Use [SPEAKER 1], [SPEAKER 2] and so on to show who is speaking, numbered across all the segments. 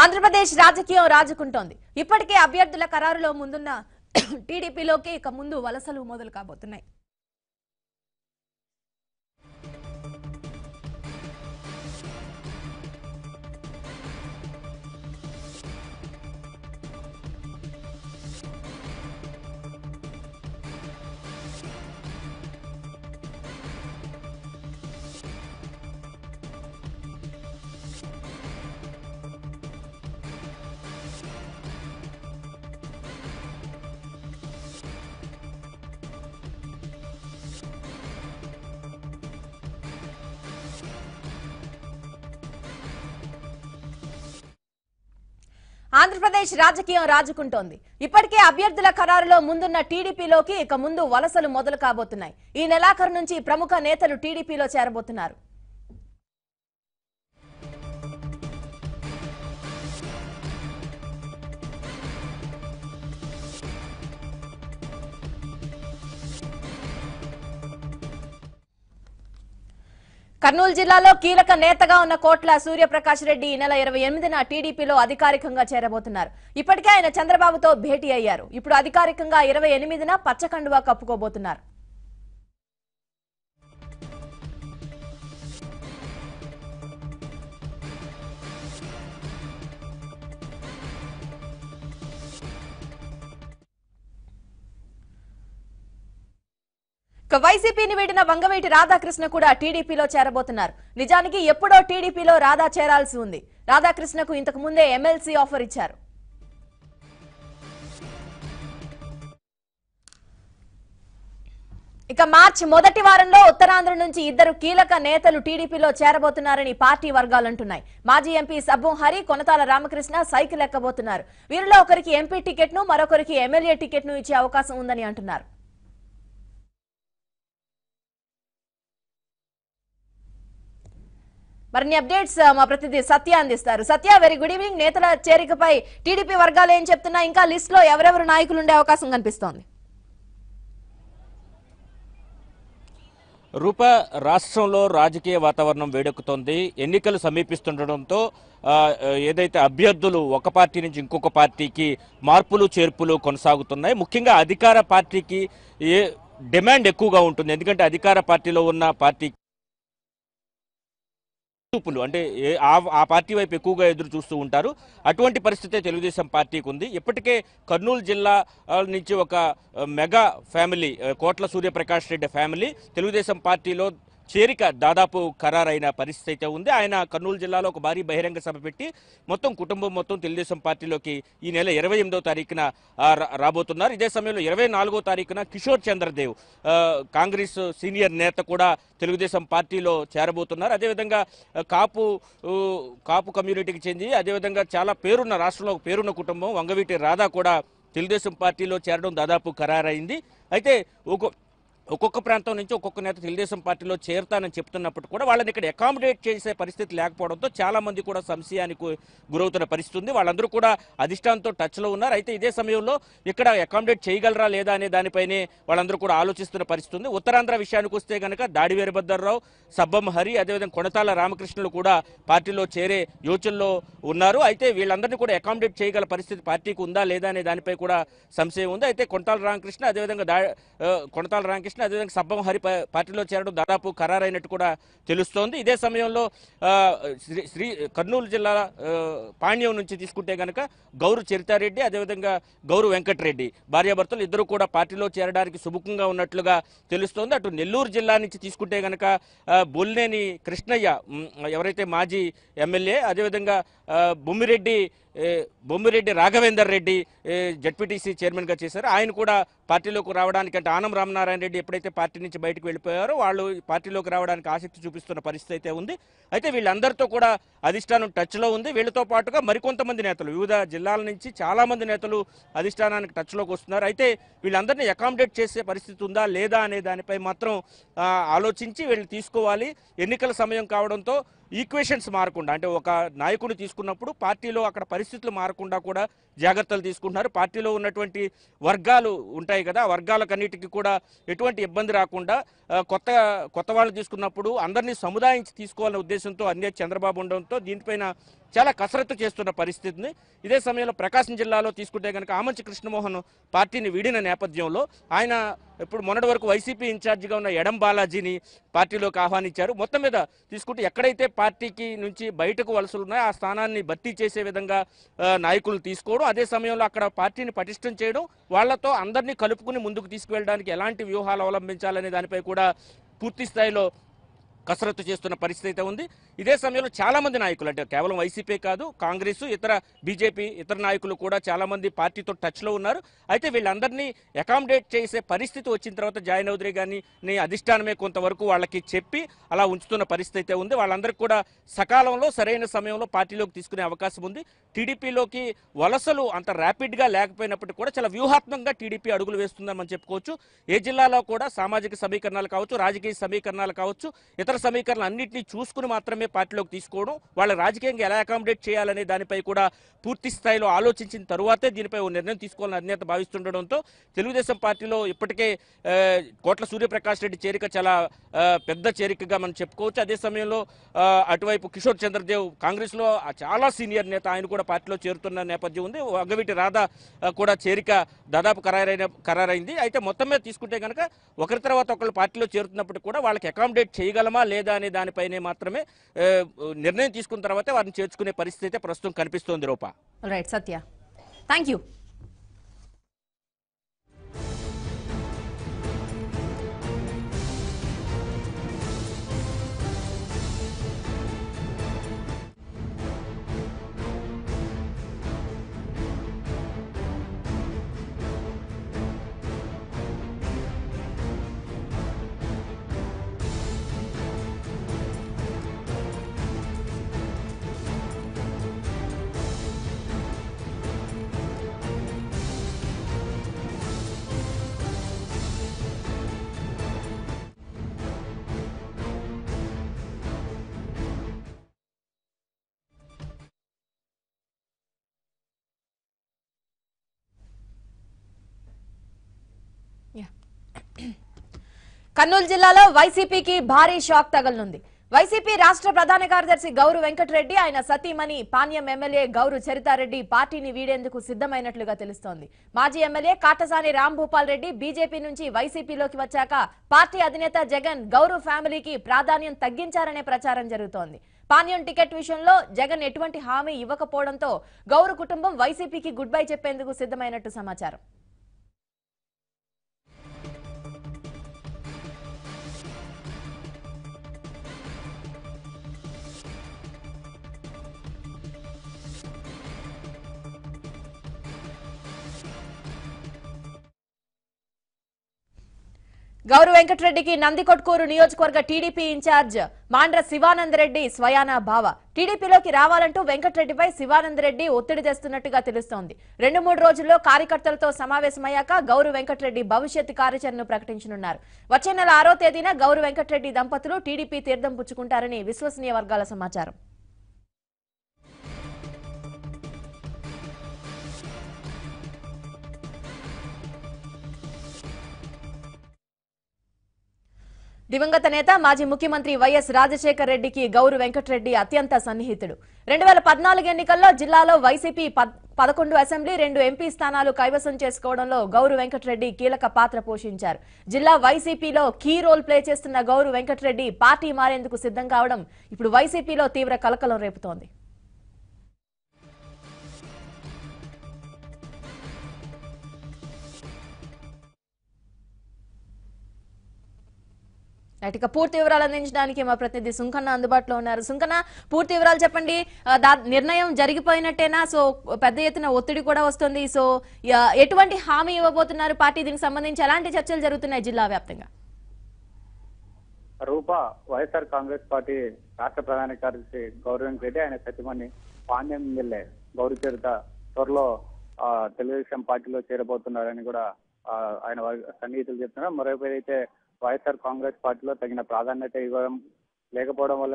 [SPEAKER 1] ఆంధ్రప్రదేశ్ రాజకీయం రాజుకుంటోంది ఇప్పటికే అభ్యర్థుల ఖరారులో ముందున్న టీడీపీలోకి ఇక ముందు వలసలు మొదలు కాబోతున్నాయి ఆంధ్రప్రదేశ్ రాజకీయం రాజుకుంటోంది ఇప్పటికే అభ్యర్థుల ఖరారులో ముందున్న టీడీపీలోకి ఇక ముందు వలసలు మొదలు కాబోతున్నాయి ఈ నెలాఖరు నుంచి ప్రముఖ నేతలు టీడీపీలో చేరబోతున్నారు కర్నూలు జిల్లాలో కీలక నేతగా ఉన్న కోట్ల సూర్యప్రకాష్ రెడ్డి ఈ నెల ఇరవై ఎనిమిదిన టీడీపీలో అధికారికంగా చేరబోతున్నారు ఇప్పటికే ఆయన చంద్రబాబుతో భేటీ అయ్యారు ఇప్పుడు అధికారికంగా ఇరవై ఎనిమిదిన పచ్చకండువా కప్పుకోబోతున్నారు ఇక వైసీపీని వీడిన వంగవీటి రాధాకృష్ణ కూడా టీడీపీలో చేరబోతున్నారు నిజానికి ఎప్పుడో టీడీపీలో రాధా చేరాల్సి ఉంది రాధాకృష్ణకు ఇంతకు ముందే ఎమ్మెల్సీ ఆఫర్ ఇచ్చారు ఇక మార్చి మొదటి వారంలో ఉత్తరాంధ్ర నుంచి ఇద్దరు కీలక నేతలు టీడీపీలో చేరబోతున్నారని పార్టీ వర్గాలు అంటున్నాయి మాజీ ఎంపీ సబ్బం హరి కొనతాల రామకృష్ణ సైకిల్ ఎక్కబోతున్నారు వీరిలో ఒకరికి ఎంపీ టికెట్ ను మరొకరికి ఎమ్మెల్యే టికెట్ ను ఇచ్చే అవకాశం ఉందని అంటున్నారు మరిన్ని అప్డేట్స్ ఆ, మా ప్రతినిధి సత్య అందిస్తారు సత్య వెరీ గుడ్ ఈవినింగ్ నేతల చేరికపై టీడీపీ వర్గాలు ఏం చెప్తున్నా ఇంకా లిస్ట్ లో ఎవరెవరు నాయకులు ఉండే అవకాశం కనిపిస్తోంది
[SPEAKER 2] రూప రాష్ట్రంలో రాజకీయ వాతావరణం వేడెక్కుతోంది ఎన్నికలు సమీపిస్తుండటంతో ఆ, ఏదైతే అభ్యర్థులు ఒక పార్టీ నుంచి ఇంకొక పార్టీకి మార్పులు చేర్పులు కొనసాగుతున్నాయి ముఖ్యంగా అధికార పార్టీకి ఏ డిమాండ్ ఎక్కువగా ఉంటుంది ఎందుకంటే అధికార పార్టీలో ఉన్న పార్టీ చూపులు అంటే ఏ- ఆ ఆ పార్టీ వైపు ఎక్కువగా ఎదురు చూస్తూ ఉంటారు అటువంటి పరిస్థితే తెలుగుదేశం పార్టీకి ఉంది ఇప్పటికే కర్నూలు జిల్లా ఆ, నుంచి ఒక ఆ, మెగా ఫ్యామిలీ ఆ, కోట్ల సూర్యప్రకాష్ రెడ్డి ఫ్యామిలీ తెలుగుదేశం పార్టీలో చేరిక దాదాపు ఖరారైన పరిస్థితి అయితే ఉంది ఆయన కర్నూలు జిల్లాలో ఒక భారీ బహిరంగ సభ పెట్టి మొత్తం కుటుంబం మొత్తం తెలుగుదేశం పార్టీలోకి ఈ నెల ఇరవై ఎనిమిదో తారీఖున ఆ, రా- రాబోతున్నారు ఇదే సమయంలో ఇరవై నాలుగో తారీఖున కిషోర్ చంద్రదేవ్ ఆ, కాంగ్రెస్ సీనియర్ నేత కూడా తెలుగుదేశం పార్టీలో చేరబోతున్నారు అదేవిధంగా ఆ, కాపు ఊ, కాపు కమ్యూనిటీకి చెంది అదేవిధంగా చాలా పేరున్న రాష్ట్రంలో ఒక పేరున్న కుటుంబం వంగవీటి రాధా కూడా తెలుగుదేశం పార్టీలో చేరడం దాదాపు ఖరారైంది అయితే ఒక ఒక్కొక్క ప్రాంతం నుంచి ఒక్కొక్క నేత తెలుగుదేశం పార్టీలో చేరుతానని చెప్తున్నప్పుడు కూడా వాళ్ళని ఇక్కడ అకామిడేట్ చేసే పరిస్థితి లేకపోవడంతో చాలా మంది కూడా సంశయానికి గురవుతున్న పరిస్థితి ఉంది వాళ్ళందరూ కూడా అధిష్టానంతో టచ్లో ఉన్నారు అయితే ఇదే సమయంలో ఇక్కడ అకామిడేట్ చేయగలరా లేదా అనే దానిపైనే వాళ్ళందరూ కూడా ఆలోచిస్తున్న పరిస్థితి ఉంది ఉత్తరాంధ్ర విషయానికి వస్తే కనుక దాడి వీరభద్రరావు సబ్బం హరి అదేవిధంగా కొనతాల రామకృష్ణులు కూడా పార్టీలో చేరే యోచనలో ఉన్నారు అయితే వీళ్ళందరినీ కూడా అకామిడేట్ చేయగల పరిస్థితి పార్టీకి ఉందా లేదా అనే దానిపై కూడా సంశయం ఉంది అయితే కొనతాల రామకృష్ణ అదేవిధంగా దా ఆ, కొనతాల రామకృష్ణ అదేవిధంగా సబ్బం హరి పా- పార్టీలో చేరడం దాదాపు ఖరారైనట్టు కూడా తెలుస్తోంది ఇదే సమయంలో ఆ, శ్రీ శ్రీ కర్నూలు జిల్లా ఆ, పాణ్యం నుంచి తీసుకుంటే గనక గౌరు చరితారెడ్డి అదేవిధంగా గౌరు వెంకటరెడ్డి భార్యాభర్తలు ఇద్దరు కూడా పార్టీలో చేరడానికి సుముఖంగా ఉన్నట్లుగా తెలుస్తోంది అటు నెల్లూరు జిల్లా నుంచి తీసుకుంటే గనక ఆ, బొల్లేని కృష్ణయ్య మ్, ఎవరైతే మాజీ ఎమ్మెల్యే అదేవిధంగా ఆ, బొమ్మిరెడ్డి ఏ, బొమ్మిరెడ్డి రాఘవేందర్ రెడ్డి ఏ, జడ్పీటీసీ చైర్మన్గా చేశారు ఆయన కూడా పార్టీలోకి రావడానికి అంటే ఆనం రామనారాయణ రెడ్డి ఎప్పుడైతే పార్టీ నుంచి బయటకు వెళ్ళిపోయారో వాళ్ళు పార్టీలోకి రావడానికి ఆసక్తి చూపిస్తున్న పరిస్థితి అయితే ఉంది అయితే వీళ్ళందరితో కూడా అధిష్టానం టచ్లో ఉంది వీళ్ళతో పాటుగా మరికొంతమంది నేతలు వివిధ జిల్లాల నుంచి చాలా మంది నేతలు అధిష్టానానికి టచ్లోకి వస్తున్నారు అయితే వీళ్ళందరినీ అకామిడేట్ చేసే పరిస్థితి ఉందా లేదా అనే దానిపై మాత్రం ఆ, ఆలోచించి వీళ్ళు తీసుకోవాలి ఎన్నికల సమయం కావడంతో ఈక్వేషన్స్ మారకుండా అంటే ఒక నాయకుడిని తీసుకున్నప్పుడు పార్టీలో అక్కడ పరిస్థితులు మారకుండా కూడా జాగ్రత్తలు తీసుకుంటున్నారు పార్టీలో ఉన్నటువంటి వర్గాలు ఉంటాయి కదా ఆ వర్గాలకన్నిటికీ కూడా ఎటువంటి ఇబ్బంది రాకుండా ఆ, కొత్త కొత్త వాళ్ళు తీసుకున్నప్పుడు అందరినీ సముదాయించి తీసుకోవాలనే ఉద్దేశంతో అన్ని చంద్రబాబు ఉండడంతో దీనిపైన చాలా కసరత్తు చేస్తున్న పరిస్థితిని ఇదే సమయంలో ప్రకాశం జిల్లాలో తీసుకుంటే కనుక ఆమంచి కృష్ణమోహన్ పార్టీని వీడిన నేపథ్యంలో ఆయన ఇప్పుడు మొన్నటి వరకు వైసీపీ ఇన్ఛార్జిగా ఉన్న ఎడం బాలాజీని పార్టీలోకి ఆహ్వానించారు మొత్తం మీద తీసుకుంటే ఎక్కడైతే పార్టీకి నుంచి బయటకు వలసలు ఉన్నాయో ఆ స్థానాన్ని భర్తీ చేసే విధంగా ఆ, నాయకులు తీసుకోవడం అదే సమయంలో అక్కడ పార్టీని పటిష్టం చేయడం వాళ్లతో అందరినీ కలుపుకుని ముందుకు తీసుకువెళ్ళడానికి ఎలాంటి వ్యూహాలు అవలంబించాలనే దానిపై కూడా పూర్తి స్థాయిలో కసరత్తు చేస్తున్న పరిస్థితి అయితే ఉంది ఇదే సమయంలో చాలా మంది నాయకులు అంటే కేవలం వైసీపీ కాదు కాంగ్రెస్ ఇతర బీజేపీ ఇతర నాయకులు కూడా చాలా మంది పార్టీతో టచ్లో ఉన్నారు అయితే వీళ్ళందరినీ అకామిడేట్ చేసే పరిస్థితి వచ్చిన తర్వాత జాయిన్ అవుదరి కానీ నీ అధిష్టానమే కొంతవరకు వాళ్ళకి చెప్పి అలా ఉంచుతున్న పరిస్థితి అయితే ఉంది వాళ్ళందరికీ కూడా సకాలంలో సరైన సమయంలో పార్టీలోకి తీసుకునే అవకాశం ఉంది టీడీపీలోకి వలసలు అంత ర్యాపిడ్గా లేకపోయినప్పటికీ కూడా చాలా వ్యూహాత్మకంగా టీడీపీ అడుగులు వేస్తుందని మనం చెప్పుకోవచ్చు ఏ జిల్లాలో కూడా సామాజిక సమీకరణాలు కావచ్చు రాజకీయ సమీకరణాలు కావచ్చు ఇతర సమీకరణలు అన్నింటినీ చూసుకుని మాత్రమే పార్టీలోకి తీసుకోవడం వాళ్ళ రాజకీయంగా ఎలా అకామిడేట్ చేయాలనే దానిపై కూడా పూర్తి స్థాయిలో ఆలోచించిన తరువాతే దీనిపై ఓ నిర్ణయం తీసుకోవాలని అధినేత భావిస్తుండడంతో తెలుగుదేశం పార్టీలో ఇప్పటికే ఆ, కోట్ల సూర్యప్రకాష్ రెడ్డి చేరిక చాలా ఆ, పెద్ద చేరికగా మనం చెప్పుకోవచ్చు అదే సమయంలో ఆ, అటువైపు కిషోర్ చంద్రదేవ్ కాంగ్రెస్లో ఆ చాలా సీనియర్ నేత ఆయన కూడా పార్టీలో చేరుతున్న నేపథ్యం ఉంది అగ్గవీటి రాధా ఆ, కూడా చేరిక దాదాపు ఖరారైన ఖరారైంది అయితే మొత్తం మీద తీసుకుంటే కనుక ఒకరి తర్వాత ఒకళ్ళు పార్టీలో చేరుతున్నప్పుడు కూడా వాళ్ళకి అకామిడేట్ చేయగలమా లేదా అనే దానిపైనే మాత్రమే ఆ, నిర్ణయం తీసుకున్న తర్వాతే వారిని చేర్చుకునే పరిస్థితి అయితే ప్రస్తుతం కనిపిస్తోంది Roopa
[SPEAKER 1] right Satya thank you Kurnool జిల్లాలో వైసీపీకి భారీ షాక్ తగలనుంది వైసీపీ రాష్ట్ర ప్రధాన కార్యదర్శి గౌరు వెంకటరెడ్డి ఆయన సతీమణి పాణ్యం ఎమ్మెల్యే గౌరు చరితారెడ్డి పార్టీని వీడేందుకు సిద్ధమైనట్లుగా తెలుస్తోంది మాజీ ఎమ్మెల్యే కాటసాని రాంభూపాల్ రెడ్డి బీజేపీ నుంచి వైసీపీలోకి వచ్చాక పార్టీ అధినేత జగన్ గౌరు ఫ్యామిలీకి ప్రాధాన్యం తగ్గించారనే ప్రచారం జరుగుతోంది పాణ్యం టికెట్ విషయంలో జగన్ ఎటువంటి హామీ ఇవ్వకపోవడంతో గౌరు కుటుంబం వైసీపీకి గుడ్ బై చెప్పేందుకు సిద్ధమైనట్టు సమాచారం గౌరు వెంకటరెడ్డికి నందికొట్కూరు నియోజకవర్గ టీడీపీ ఇన్ఛార్జ్ మాండ్ర శివానంద్ రెడ్డి స్వయాన భావ టీడీపీలోకి రావాలంటూ వెంకటరెడ్డిపై శివానంద్ రెడ్డి ఒత్తిడి తెస్తున్నట్టుగా తెలుస్తోంది రెండు మూడు రోజుల్లో కార్యకర్తలతో సమావేశమయ్యాక గౌరు వెంకటరెడ్డి భవిష్యత్ కార్యాచరణను ప్రకటించనున్నారు వచ్చే నెల ఆరో తేదీన గౌరు వెంకటరెడ్డి దంపతులు టీడీపీ తీర్థం పుచ్చుకుంటారని విశ్వసనీయ వర్గాల సమాచారం దివంగత నేత మాజీ ముఖ్యమంత్రి వైఎస్ రాజశేఖర్ రెడ్డికి గౌరు వెంకటరెడ్డి అత్యంత సన్నిహితుడు రెండు వేల పద్నాలుగు ఎన్నికల్లో జిల్లాలో వైసీపీ పద్- పదకొండు అసెంబ్లీ రెండు ఎంపీ స్థానాలు కైవసం చేసుకోవడంలో గౌరు వెంకటరెడ్డి కీలక పాత్ర పోషించారు జిల్లా వైసీపీలో కీ రోల్ ప్లే చేస్తున్న గౌరు వెంకటరెడ్డి పార్టీ మారేందుకు సిద్ధం కావడం ఇప్పుడు వైసీపీలో తీవ్ర కలకలం రేపుతోంది రైట్, ఇక పూర్తి వివరాలు అందించడానికి మా ప్రతినిధి సుంకన్న అందుబాటులో ఉన్నారు సుంకన్న పూర్తి వివరాలు చెప్పండి ఆ, దా- నిర్ణయం జరిగిపోయినట్టేనా సో పెద్ద ఎత్తున ఒత్తిడి కూడా వస్తుంది సో యా- ఎటువంటి హామీ ఇవ్వబోతున్నారు పార్టీ దీనికి సంబంధించి ఎలాంటి చర్చలు జరుగుతున్నాయి జిల్లా వ్యాప్తంగా
[SPEAKER 3] రూప వైఎస్ఆర్ కాంగ్రెస్ పార్టీ రాష్ట్ర ప్రధాన కార్యదర్శి గౌరవం రెడ్డి ఆయన సత్యమణి పాండ్యం ఎమ్మెల్యే గౌరీ చరిత త్వరలో ఆ, తెలుగుదేశం పార్టీలో చేరబోతున్నారని కూడా ఆ, ఆయన వర్గ- సన్నిహితులు చెప్తున్నారు మరోవైపు అయితే వైఎస్ఆర్ కాంగ్రెస్ పార్టీలో తగిన ప్రాధాన్యత ఇవ్వడం లేకపోవడం వల్లనే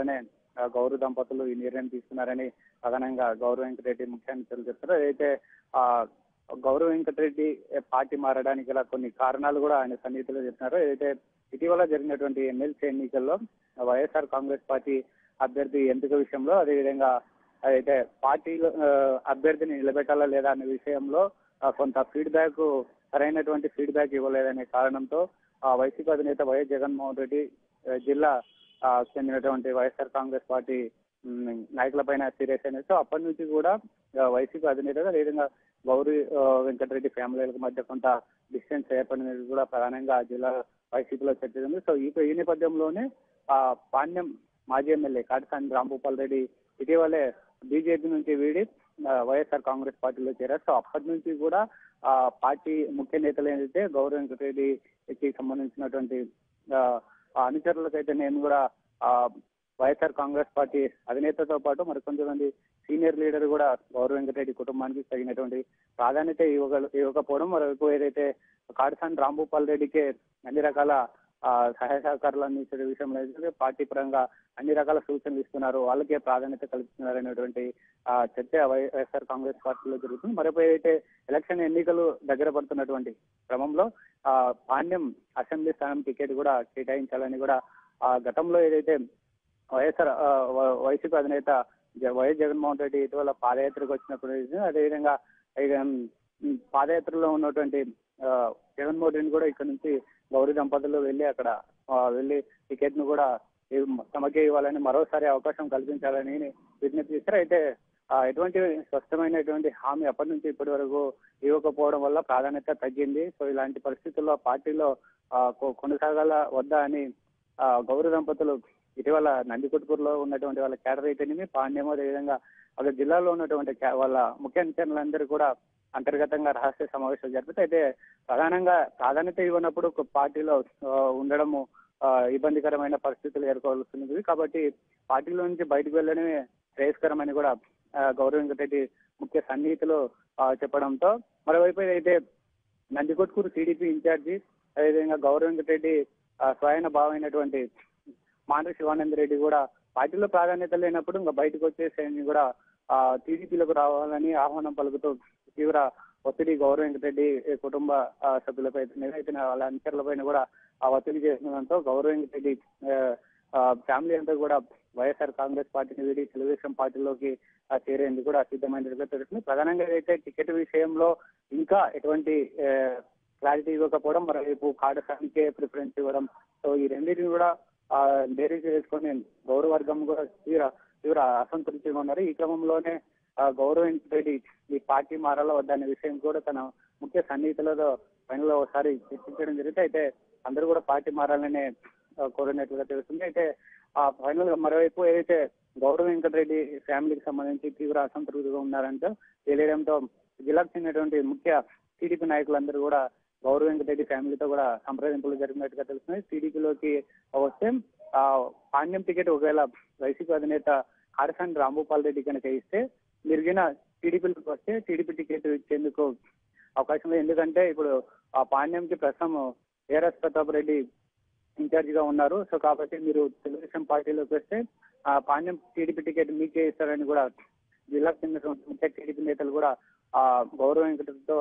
[SPEAKER 3] ఆ, గౌరవ దంపతులు ఈ నిర్ణయం తీసుకున్నారని ప్రధానంగా గౌరవ వెంకటరెడ్డి ముఖ్యాన్ని చెప్తారు ఏదైతే ఆ గౌరవ వెంకటరెడ్డి పార్టీ మారడానికి గల కొన్ని కారణాలు కూడా ఆయన సన్నిహితులు చెప్తున్నారు ఏదైతే ఇటీవల జరిగినటువంటి ఎమ్మెల్సీ ఎన్నికల్లో వైఎస్ఆర్ కాంగ్రెస్ పార్టీ అభ్యర్థి ఎంపిక విషయంలో అదేవిధంగా అయితే పార్టీలో ఆ, అభ్యర్థిని నిలబెట్టాలా లేదా అనే విషయంలో ఆ, కొంత ఫీడ్బ్యాక్ సరైనటువంటి ఫీడ్బ్యాక్ ఇవ్వలేదనే కారణంతో ఆ వైసీపీ అధినేత వైఎస్ జగన్మోహన్ రెడ్డి ఆ, జిల్లా ఆ, చెందినటువంటి వైఎస్ఆర్ కాంగ్రెస్ పార్టీ ఉమ్, నాయకులపైన సీరియస్ అయినది సో అప్పటి నుంచి కూడా ఆ, వైసీపీ అధినేతగా అదేవిధంగా గౌరీ ఆ, వెంకటరెడ్డి ఫ్యామిలీలకు మధ్య కొంత డిస్టెన్స్ ఏర్పడినది కూడా ప్రధానంగా ఆ జిల్లా వైసీపీలో చర్చ ఉంది సో ఈ ఈ నేపథ్యంలోనే ఆ పాణ్యం మాజీ ఎమ్మెల్యే కాటసాని రాంభూపాల్ రెడ్డి ఇటీవలే బీజేపీ నుంచి వీడి ఆ, వైఎస్ఆర్ కాంగ్రెస్ పార్టీలో చేరారు సో అప్పటి నుంచి కూడా ఆ పార్టీ ముఖ్య నేతలు ఏంటంటే గౌరవ వెంకటరెడ్డికి సంబంధించినటువంటి ఆ, ఆ అనుచరులకైతే నేను కూడా ఆ వైఎస్ఆర్ కాంగ్రెస్ పార్టీ అధినేతతో పాటు మరికొంతమంది సీనియర్ లీడర్ కూడా గౌరవ వెంకటరెడ్డి కుటుంబానికి తగినటువంటి ప్రాధాన్యత ఇవ్వగల ఇవ్వకపోవడం మరొక ఏదైతే కాడసాని రాంభూపాల్ రెడ్డికి అన్ని రకాల ఆ, సహాయ సహకారాలు అందించే విషయంలో అయితే పార్టీ పరంగా అన్ని రకాల సూచనలు ఇస్తున్నారు వాళ్ళకే ప్రాధాన్యత కల్పిస్తున్నారు అనేటువంటి ఆ, చర్చ వై- వైఎస్ఆర్ కాంగ్రెస్ పార్టీలో జరుగుతుంది మరొక ఏదైతే ఎలక్షన్ ఎన్నికలు దగ్గర పడుతున్నటువంటి క్రమంలో ఆ పాండ్యం అసెంబ్లీ స్థానం టికెట్ కూడా కేటాయించాలని కూడా ఆ గతంలో ఏదైతే వైఎస్ఆర్ ఆ, వ- వైసీపీ అధినేత జ- వైఎస్ జగన్మోహన్ రెడ్డి ఇటీవల పాదయాత్రకు వచ్చినప్పుడు అదేవిధంగా ఇక, ఉమ్, పాదయాత్రలో ఉన్నటువంటి ఆ, జగన్మోహన్ రెడ్డిని కూడా ఇక్కడ నుంచి గౌరీ దంపతులు వెళ్ళి అక్కడ ఆ, వెళ్ళి టికెట్ ను కూడా ఇవ్- తమకే ఇవ్వాలని మరోసారి అవకాశం కల్పించాలని విజ్ఞప్తి చేశారు అయితే ఆ, ఎటువంటి స్పష్టమైనటువంటి హామీ అప్పటి నుంచి ఇప్పటి వరకు ఇవ్వకపోవడం వల్ల ప్రాధాన్యత తగ్గింది సో ఇలాంటి పరిస్థితుల్లో పార్టీలో ఆ, కొ- కొనసాగాల వద్దా అని ఆ, గౌరవ దంపతులు ఇటీవల నందికొట్కూరులో ఉన్నటువంటి వాళ్ళ క్యాడర్ అయితేనేమి పాండ్యమో అదేవిధంగా వాళ్ళ జిల్లాలో ఉన్నటువంటి క్యా- వాళ్ళ ముఖ్య అంచనలందరూ కూడా అంతర్గతంగా రహస్య సమావేశాలు జరిపితే అయితే ప్రధానంగా ప్రాధాన్యత ఇవ్వనప్పుడు ఒక పార్టీలో ఆ, ఉండడము ఆ, ఇబ్బందికరమైన పరిస్థితులు ఎదుర్కోవాల్సి కాబట్టి పార్టీలో నుంచి బయటకు వెళ్ళడమే శ్రేయస్కరమని కూడా ఆ, గౌరవ వెంకటరెడ్డి ముఖ్య సన్నిహితులు ఆ, చెప్పడంతో మరోవైపు అయితే నందికొట్కూరు టీడీపీ ఇన్ఛార్జి అదేవిధంగా గౌరవ వెంకటరెడ్డి ఆ, స్వయన భావమైనటువంటి మాండ్రి శివానంద రెడ్డి కూడా పార్టీలో ప్రాధాన్యత లేనప్పుడు ఇంకా బయటకు వచ్చేసేయని కూడా ఆ టీడీపీలకు రావాలని ఆహ్వానం పలుకుతూ తీవ్ర ఒత్తిడి గౌరవ వెంకటరెడ్డి కుటుంబ ఆ, సభ్యులపై అయితే వాళ్ళ అనుచరులపైన కూడా ఆ ఒత్తిడి చేసినంతో గౌరవ వెంకటరెడ్డి ఆ, ఆ, ఫ్యామిలీ అంతా కూడా వైఎస్ఆర్ కాంగ్రెస్ పార్టీని వీడి తెలుగుదేశం పార్టీలోకి ఆ, చేరేందుకు కూడా సిద్ధమైనట్టుగా తెలుస్తుంది ప్రధానంగా అయితే టికెట్ విషయంలో ఇంకా ఎటువంటి ఆ, క్లారిటీ ఇవ్వకపోవడం మరోవైపు కాడసానికే ప్రిఫరెన్స్ ఇవ్వడం సో ఈ రెండింటిని కూడా ఆ, బేరీజ్ చేసుకొని గౌరవ వర్గం కూడా తీవ్ర తీవ్ర అసంతృప్తిగా ఉన్నారు ఈ క్రమంలోనే ఆ, గౌరవ రెడ్డి ఈ పార్టీ మారాలో వద్దనే విషయం కూడా తన ముఖ్య సన్నిహితులతో ఫైనల్ ఒకసారి చర్చించడం జరిగితే అయితే అందరూ కూడా పార్టీ మారాలనే ఆ, కోరినట్లుగా తెలుస్తుంది అయితే ఆ ఫైనల్ గా మరోవైపు ఏదైతే గౌరవ వెంకటరెడ్డి ఫ్యామిలీకి సంబంధించి తీవ్ర అసంతృప్తిగా ఉన్నారంటే తెలియడంతో జిల్లాకు చెందినటువంటి ముఖ్య టీడీపీ నాయకులందరూ కూడా గౌరవ వెంకటరెడ్డి ఫ్యామిలీతో కూడా సంప్రదింపులు జరిగినట్టుగా తెలుస్తుంది టీడీపీలోకి వస్తే ఆ పాండ్యం టికెట్ ఒకవేళ వైసీపీ అధినేత కారసాని రాంభూపాల్ రెడ్డి కనుక ఇస్తే మిరిగిన టీడీపీలోకి వస్తే టీడీపీ టికెట్ ఇచ్చేందుకు అవకాశం లేదు ఎందుకంటే ఇప్పుడు ఆ పాండ్యంకి ప్రస్తుతం ఏఆర్ఎస్ ప్రతాప్ రెడ్డి ఇన్ఛార్జ్ గా ఉన్నారు సో కాబట్టి మీరు తెలుగుదేశం పార్టీలోకి వస్తే ఆ పాండ్యం టీడీపీ టికెట్ మీకే ఇస్తారని కూడా జిల్లాకు చెందినటువంటి ముఖ్య టీడీపీ నేతలు కూడా ఆ గౌరవ వెంకటతో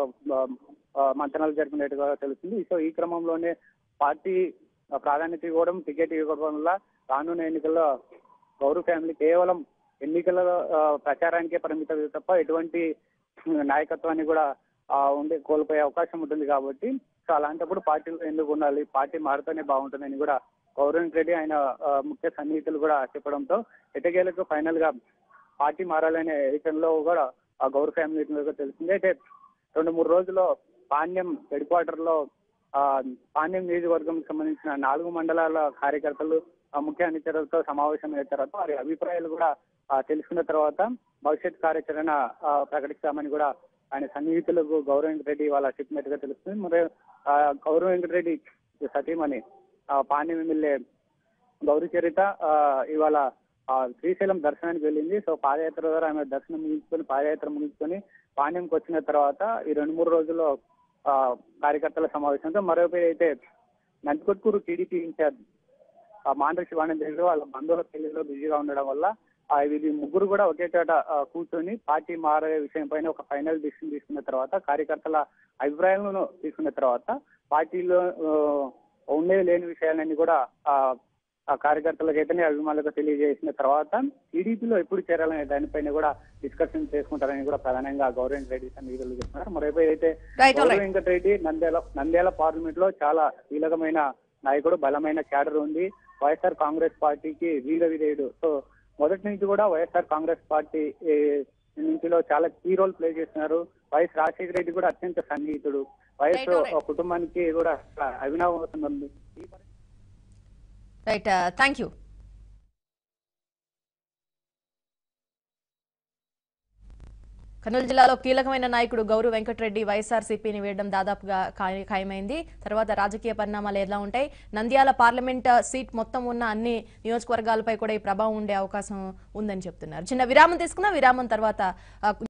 [SPEAKER 3] మంతనాలు జరిపినట్టుగా తెలుస్తుంది సో ఈ క్రమంలోనే పార్టీ ఆ, ప్రాధాన్యత ఇవ్వడం టికెట్ ఇవ్వడం వల్ల రానున్న ఎన్నికల్లో గౌరవ ఫ్యామిలీ కేవలం ఎన్నికల ఆ, ప్రచారానికే పరిమితం తప్ప ఎటువంటి నాయకత్వాన్ని కూడా ఆ, ఉండే కోల్పోయే అవకాశం ఉంటుంది కాబట్టి సో అలాంటప్పుడు పార్టీలో ఎందుకు ఉండాలి పార్టీ మారితేనే బాగుంటుందని కూడా గౌరవ రెడ్డి ఆయన ఆ, ముఖ్య సన్నిహితులు కూడా చెప్పడంతో ఎటకేలకు ఫైనల్ గా పార్టీ మారాలనే విషయంలో కూడా ఆ గౌరవ ఫ్యామిలీ తెలిసింది అయితే రెండు మూడు రోజుల్లో పాండ్యం హెడ్ క్వార్టర్ లో ఆ పాండ్యం నియోజకవర్గం సంబంధించిన నాలుగు మండలాల కార్యకర్తలు ఆ ముఖ్య అనుచరులతో సమావేశం అయిన తర్వాత వారి అభిప్రాయాలు కూడా ఆ, తెలుసుకున్న తర్వాత భవిష్యత్ కార్యాచరణ ఆ, ప్రకటిస్తామని కూడా ఆయన సన్నిహితులకు గౌరవ వెంకటరెడ్డి వాళ్ళ చెప్పినట్టుగా తెలుస్తుంది మరి ఆ, గౌరవ వెంకటరెడ్డి సతీమణి ఆ, పాండ్యం ఎమ్మెల్యే గౌరీ చరిత ఆ, ఇవాళ ఆ, శ్రీశైలం దర్శనానికి వెళ్ళింది సో పాదయాత్ర ద్వారా ఆమె దర్శనం ముగించుకొని పాదయాత్ర ముగించుకొని పాండ్యంకి వచ్చిన తర్వాత ఈ రెండు మూడు రోజుల్లో ఆ, కార్యకర్తల సమావేశంతో మరోపై అయితే నందికొట్కూరు టీడీపీ ఇన్ఛార్జ్ ఆ మాండ్రి శివానంద వాళ్ళ బంధువుల పెళ్లిలో బిజీగా ఉండడం వల్ల ఆ వీరి ముగ్గురు కూడా ఒకే చోట ఆ, కూర్చొని పార్టీ మారే విషయం పైన ఒక ఫైనల్ డిసిషన్ తీసుకున్న తర్వాత కార్యకర్తల అభిప్రాయాలను తీసుకున్న తర్వాత పార్టీలో ఆ, ఉండేవి లేని విషయాలన్నీ కూడా ఆ ఆ కార్యకర్తలకైతేనే అభిమానులకు తెలియజేసిన తర్వాత టీడీపీలో ఎప్పుడు చేరాలనే దానిపైన కూడా డిస్కషన్ చేసుకుంటారని కూడా ప్రధానంగా గౌరవ రెడ్డి సన్నిహితులు చెప్తున్నారు మరోవైపు అయితే
[SPEAKER 1] Right, all
[SPEAKER 3] గౌరవ
[SPEAKER 1] right.
[SPEAKER 3] వెంకటరెడ్డి నంద్యాల నంద్యాల పార్లమెంట్ లో చాలా కీలకమైన నాయకుడు బలమైన క్యాడర్ ఉంది వైఎస్ఆర్ కాంగ్రెస్ పార్టీకి వీర విధేయుడు సో మొదటి నుంచి కూడా వైఎస్ఆర్ కాంగ్రెస్ పార్టీ ఏ, నుంచిలో చాలా కీ రోల్ ప్లే చేస్తున్నారు వైఎస్ రాజశేఖర రెడ్డి కూడా అత్యంత సన్నిహితుడు వైఎస్
[SPEAKER 1] Right, all right.
[SPEAKER 3] కుటుంబానికి కూడా అభినవ ఉంది
[SPEAKER 1] రైట్ థ్యాంక్ యూ కర్నూలు జిల్లాలో కీలకమైన నాయకుడు గౌరు వెంకటరెడ్డి వైఎస్ఆర్సీపీని వేయడం దాదాపుగా ఖాయ- ఖాయమైంది తర్వాత రాజకీయ పరిణామాలు ఎలా ఉంటాయి నంద్యాల పార్లమెంట్ సీట్ మొత్తం ఉన్న అన్ని నియోజకవర్గాలపై కూడా ఈ ప్రభావం ఉండే అవకాశం ఉందని చెప్తున్నారు చిన్న విరామం తీసుకున్న విరామం తర్వాత ఆ,